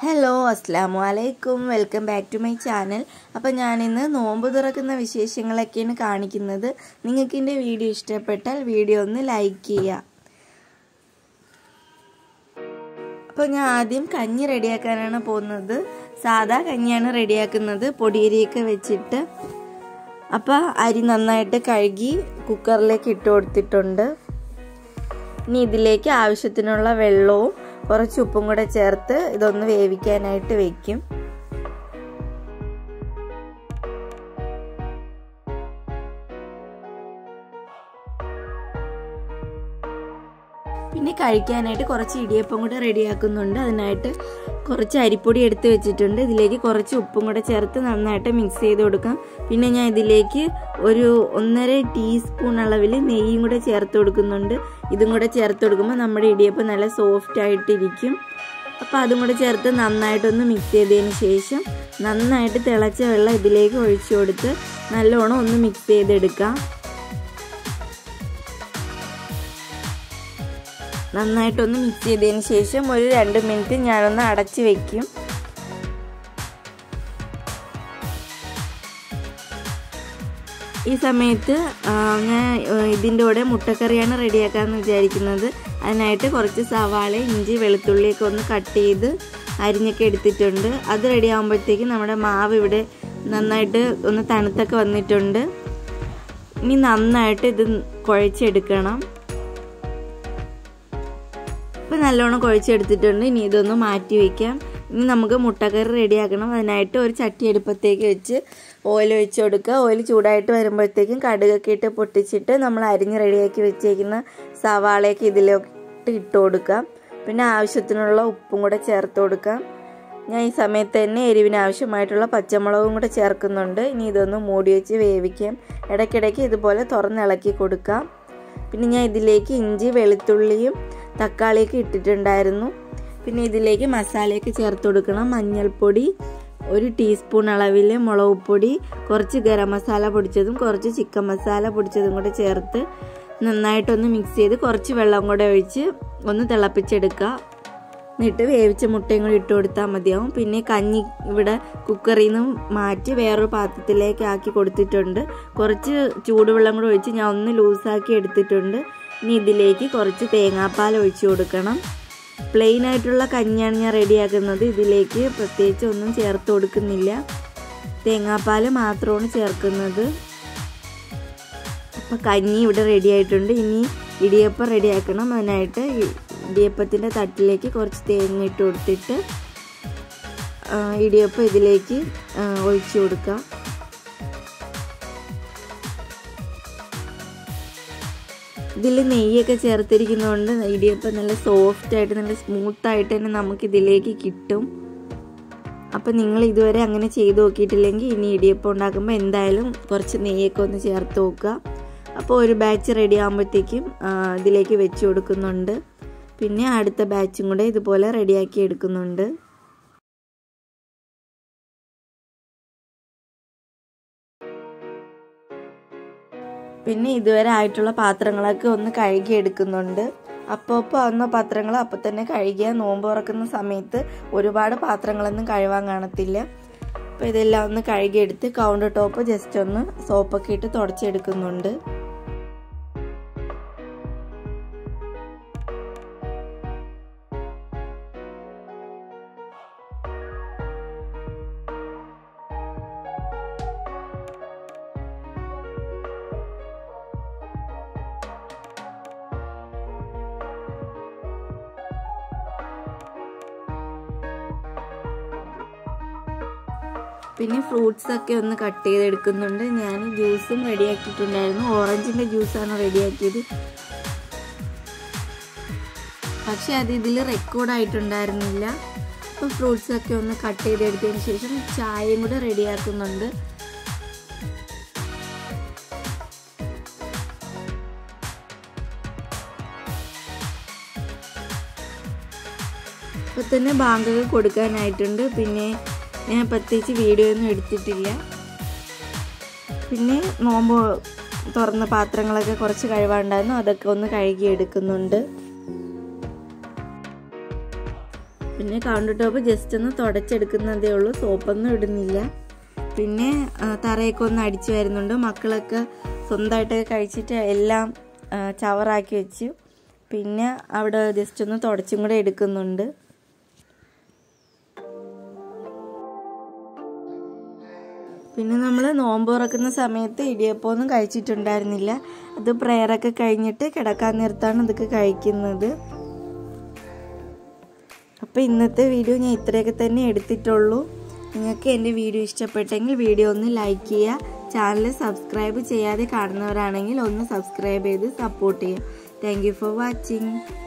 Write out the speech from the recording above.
hello അസ്സാം വലൈക്കും welcome back to my channel അപ്പോൾ ഞാനിന്ന് നോമ്പ് തുറക്കുന്ന വിശേഷങ്ങളൊക്കെയാണ് കാണിക്കുന്നത് നിങ്ങൾക്ക് എൻ്റെ വീഡിയോ ഇഷ്ടപ്പെട്ടാൽ വീഡിയോ ഒന്ന് ലൈക്ക് ചെയ്യുക അപ്പോൾ ഞാൻ ആദ്യം കഞ്ഞി റെഡിയാക്കാനാണ് പോകുന്നത് സാധാ കഞ്ഞിയാണ് റെഡിയാക്കുന്നത് പൊടിയരിയൊക്കെ വെച്ചിട്ട് അപ്പോൾ അരി നന്നായിട്ട് കഴുകി കുക്കറിലേക്ക് ഇട്ട് കൊടുത്തിട്ടുണ്ട് ഇനി ഇതിലേക്ക് ആവശ്യത്തിനുള്ള വെള്ളവും കുറച്ച് ഉപ്പും കൂടെ ചേർത്ത് ഇതൊന്ന് വേവിക്കാനായിട്ട് വെക്കും പിന്നെ കഴിക്കാനായിട്ട് കുറച്ച് ഇടിയപ്പം കൂടെ റെഡിയാക്കുന്നുണ്ട് അതിനായിട്ട് കുറച്ച് അരിപ്പൊടി എടുത്ത് വെച്ചിട്ടുണ്ട് ഇതിലേക്ക് കുറച്ച് ഉപ്പും കൂടെ ചേർത്ത് നന്നായിട്ട് മിക്സ് ചെയ്ത് കൊടുക്കാം പിന്നെ ഞാൻ ഇതിലേക്ക് ഒരു ഒന്നര ടീസ്പൂൺ അളവിൽ നെയ്യും കൂടെ ചേർത്ത് കൊടുക്കുന്നുണ്ട് ഇതും കൂടെ ചേർത്ത് കൊടുക്കുമ്പോൾ നമ്മുടെ ഇടിയപ്പം നല്ല സോഫ്റ്റ് ആയിട്ടിരിക്കും അപ്പോൾ അതും കൂടെ ചേർത്ത് നന്നായിട്ടൊന്ന് മിക്സ് ചെയ്തതിന് ശേഷം നന്നായിട്ട് തിളച്ച വെള്ളം ഇതിലേക്ക് ഒഴിച്ചു കൊടുത്ത് നല്ലോണം ഒന്ന് മിക്സ് ചെയ്തെടുക്കാം നന്നായിട്ടൊന്ന് മിക്സ് ചെയ്തതിന് ശേഷം ഒരു രണ്ട് മിനിറ്റ് ഞാനൊന്ന് അടച്ച് വെക്കും ഈ സമയത്ത് ഞാൻ ഇതിൻ്റെ കൂടെ മുട്ടക്കറിയാണ് റെഡിയാക്കാമെന്ന് വിചാരിക്കുന്നത് അതിനായിട്ട് കുറച്ച് സവാള ഇഞ്ചി വെളുത്തുള്ളിയൊക്കെ ഒന്ന് കട്ട് ചെയ്ത് അരിഞ്ഞൊക്കെ എടുത്തിട്ടുണ്ട് അത് റെഡി ആകുമ്പോഴത്തേക്കും നമ്മുടെ മാവ് ഇവിടെ നന്നായിട്ട് ഒന്ന് തണുത്തൊക്കെ വന്നിട്ടുണ്ട് ഇനി നന്നായിട്ട് ഇത് കുഴച്ചെടുക്കണം ഇപ്പം നല്ലോണം കുഴച്ചെടുത്തിട്ടുണ്ട് ഇനി ഇതൊന്ന് മാറ്റി വയ്ക്കാം ഇനി നമുക്ക് മുട്ടക്കറി റെഡിയാക്കണം അതിനായിട്ട് ഒരു ചട്ടി അടുപ്പത്തേക്ക് വെച്ച് ഓയിൽ ഒഴിച്ച് കൊടുക്കുക ഓയിൽ ചൂടായിട്ട് വരുമ്പോഴത്തേക്കും കടുകൊക്കെ ഇട്ട് പൊട്ടിച്ചിട്ട് നമ്മൾ അരിഞ്ഞ് റെഡിയാക്കി വെച്ചേക്കുന്ന സവാളയൊക്കെ ഇതിലോട്ട് ഇട്ട് കൊടുക്കാം പിന്നെ ആവശ്യത്തിനുള്ള ഉപ്പും കൂടെ ചേർത്ത് കൊടുക്കാം ഞാൻ ഈ സമയത്ത് തന്നെ എരിവിന് ആവശ്യമായിട്ടുള്ള പച്ചമുളകും കൂടെ ചേർക്കുന്നുണ്ട് ഇനി ഇതൊന്ന് മൂടി വെച്ച് വേവിക്കാം ഇടയ്ക്കിടയ്ക്ക് ഇതുപോലെ തുറന്നിളക്കി കൊടുക്കാം പിന്നെ ഞാൻ ഇതിലേക്ക് ഇഞ്ചി വെളുത്തുള്ളിയും തക്കാളിയൊക്കെ ഇട്ടിട്ടുണ്ടായിരുന്നു പിന്നെ ഇതിലേക്ക് മസാലയൊക്കെ ചേർത്ത് കൊടുക്കണം മഞ്ഞൾപ്പൊടി ഒരു ടീസ്പൂൺ അളവിൽ മുളക് പൊടി കുറച്ച് ഗരം മസാല പൊടിച്ചതും കുറച്ച് ചിക്കൻ മസാല പൊടിച്ചതും കൂടെ ചേർത്ത് നന്നായിട്ടൊന്ന് മിക്സ് ചെയ്ത് കുറച്ച് വെള്ളം കൂടെ ഒഴിച്ച് ഒന്ന് തിളപ്പിച്ചെടുക്കുക എന്നിട്ട് വേവിച്ച മുട്ടയും കൂടി ഇട്ട് കൊടുത്താൽ മതിയാവും പിന്നെ കഞ്ഞി ഇവിടെ കുക്കറിൽ നിന്ന് മാറ്റി വേറൊരു പാത്രത്തിലേക്ക് ആക്കി കൊടുത്തിട്ടുണ്ട് കുറച്ച് ചൂടുവെള്ളം കൂടെ ഒഴിച്ച് ഞാൻ ഒന്ന് ലൂസാക്കി എടുത്തിട്ടുണ്ട് ഇനി ഇതിലേക്ക് കുറച്ച് തേങ്ങാപ്പാൽ ഒഴിച്ചു കൊടുക്കണം പ്ലെയിൻ ആയിട്ടുള്ള കഞ്ഞിയാണ് ഞാൻ റെഡിയാക്കുന്നത് ഇതിലേക്ക് പ്രത്യേകിച്ച് ഒന്നും ചേർത്ത് കൊടുക്കുന്നില്ല തേങ്ങാപ്പാൽ മാത്രമാണ് ചേർക്കുന്നത് അപ്പോൾ കഞ്ഞി ഇവിടെ റെഡി ആയിട്ടുണ്ട് ഇനി ഇടിയപ്പം റെഡിയാക്കണം അതിനായിട്ട് ഇടിയപ്പത്തിൻ്റെ തട്ടിലേക്ക് കുറച്ച് തേങ്ങ ഇട്ട് കൊടുത്തിട്ട് ഇടിയപ്പം ഇതിലേക്ക് ഒഴിച്ചു കൊടുക്കാം ഇതിൽ നെയ്യൊക്കെ ചേർത്തിരിക്കുന്നതുകൊണ്ട് ഇടിയപ്പം നല്ല സോഫ്റ്റ് ആയിട്ട് നല്ല സ്മൂത്ത് ആയിട്ട് തന്നെ നമുക്ക് ഇതിലേക്ക് കിട്ടും അപ്പം നിങ്ങൾ ഇതുവരെ അങ്ങനെ ചെയ്ത് നോക്കിയിട്ടില്ലെങ്കിൽ ഇനി ഇടിയപ്പം ഉണ്ടാക്കുമ്പോൾ എന്തായാലും കുറച്ച് നെയ്യൊക്കെ ഒന്ന് ചേർത്ത് നോക്കുക അപ്പോൾ ഒരു ബാച്ച് റെഡി ആകുമ്പോഴത്തേക്കും ഇതിലേക്ക് വെച്ച് കൊടുക്കുന്നുണ്ട് പിന്നെ അടുത്ത ബാച്ചും കൂടെ ഇതുപോലെ റെഡിയാക്കി എടുക്കുന്നുണ്ട് പിന്നെ ഇതുവരെ ആയിട്ടുള്ള പാത്രങ്ങളൊക്കെ ഒന്ന് കഴുകി എടുക്കുന്നുണ്ട് അപ്പോൾ അപ്പോൾ വന്ന പാത്രങ്ങൾ അപ്പോൾ തന്നെ കഴുകിയ നോമ്പ് തുറക്കുന്ന സമയത്ത് ഒരുപാട് പാത്രങ്ങളൊന്നും കഴുകാൻ കാണത്തില്ല അപ്പോൾ ഇതെല്ലാം ഒന്ന് കഴുകിയെടുത്ത് കൗണ്ടർ ടോപ്പ് ജസ്റ്റ് ഒന്ന് സോപ്പൊക്കെ ഇട്ട് തുടച്ചെടുക്കുന്നുണ്ട് പിന്നെ ഫ്രൂട്ട്സ് ഒക്കെ ഒന്ന് കട്ട് ചെയ്തെടുക്കുന്നുണ്ട് ഞാൻ ജ്യൂസും റെഡിയാക്കിയിട്ടുണ്ടായിരുന്നു ഓറഞ്ചിൻ്റെ ജ്യൂസാണ് റെഡിയാക്കിയത് പക്ഷെ അത് ഇതിൽ റെക്കോർഡായിട്ടുണ്ടായിരുന്നില്ല അപ്പോൾ ഫ്രൂട്ട്സ് ഒക്കെ ഒന്ന് കട്ട് ചെയ്തെടുത്തതിന് ശേഷം ചായയും കൂടെ റെഡിയാക്കുന്നുണ്ട് ഇപ്പം തന്നെ ബാങ്കൊക്കെ കൊടുക്കാനായിട്ടുണ്ട് പിന്നെ ഞാൻ പ്രത്യേകിച്ച് വീഡിയോ ഒന്നും എടുത്തിട്ടില്ല പിന്നെ നോമ്പ് തുറന്ന പാത്രങ്ങളൊക്കെ കുറച്ച് കഴിവാണ്ടായിരുന്നു അതൊക്കെ ഒന്ന് കഴുകി എടുക്കുന്നുണ്ട് പിന്നെ കൗണ്ടർ ടോപ്പ് ജസ്റ്റ് ഒന്ന് തുടച്ചെടുക്കുന്നതേ ഉള്ളൂ സോപ്പൊന്നും ഇടുന്നില്ല പിന്നെ തറയൊക്കെ ഒന്ന് അടിച്ചു വരുന്നുണ്ട് മക്കളൊക്കെ സ്വന്തമായിട്ടൊക്കെ കഴിച്ചിട്ട് എല്ലാം ചവറാക്കി വെച്ചു പിന്നെ അവിടെ ജസ്റ്റ് ഒന്ന് തുടച്ചും കൂടെ എടുക്കുന്നുണ്ട് പിന്നെ നമ്മൾ നോമ്പ് തുറക്കുന്ന സമയത്ത് ഇടിയപ്പമൊന്നും കഴിച്ചിട്ടുണ്ടായിരുന്നില്ല അത് പ്രെയറൊക്കെ കഴിഞ്ഞിട്ട് കിടക്കാൻ നേരത്താണ് ഇതൊക്കെ കഴിക്കുന്നത് അപ്പോൾ ഇന്നത്തെ വീഡിയോ ഞാൻ ഇത്രയൊക്കെ തന്നെ എടുത്തിട്ടുള്ളൂ നിങ്ങൾക്ക് എൻ്റെ വീഡിയോ ഇഷ്ടപ്പെട്ടെങ്കിൽ വീഡിയോ ഒന്ന് ലൈക്ക് ചെയ്യുക ചാനൽ സബ്സ്ക്രൈബ് ചെയ്യാതെ കാണുന്നവരാണെങ്കിൽ ഒന്ന് സബ്സ്ക്രൈബ് ചെയ്ത് സപ്പോർട്ട് ചെയ്യുക താങ്ക് ഫോർ വാച്ചിങ്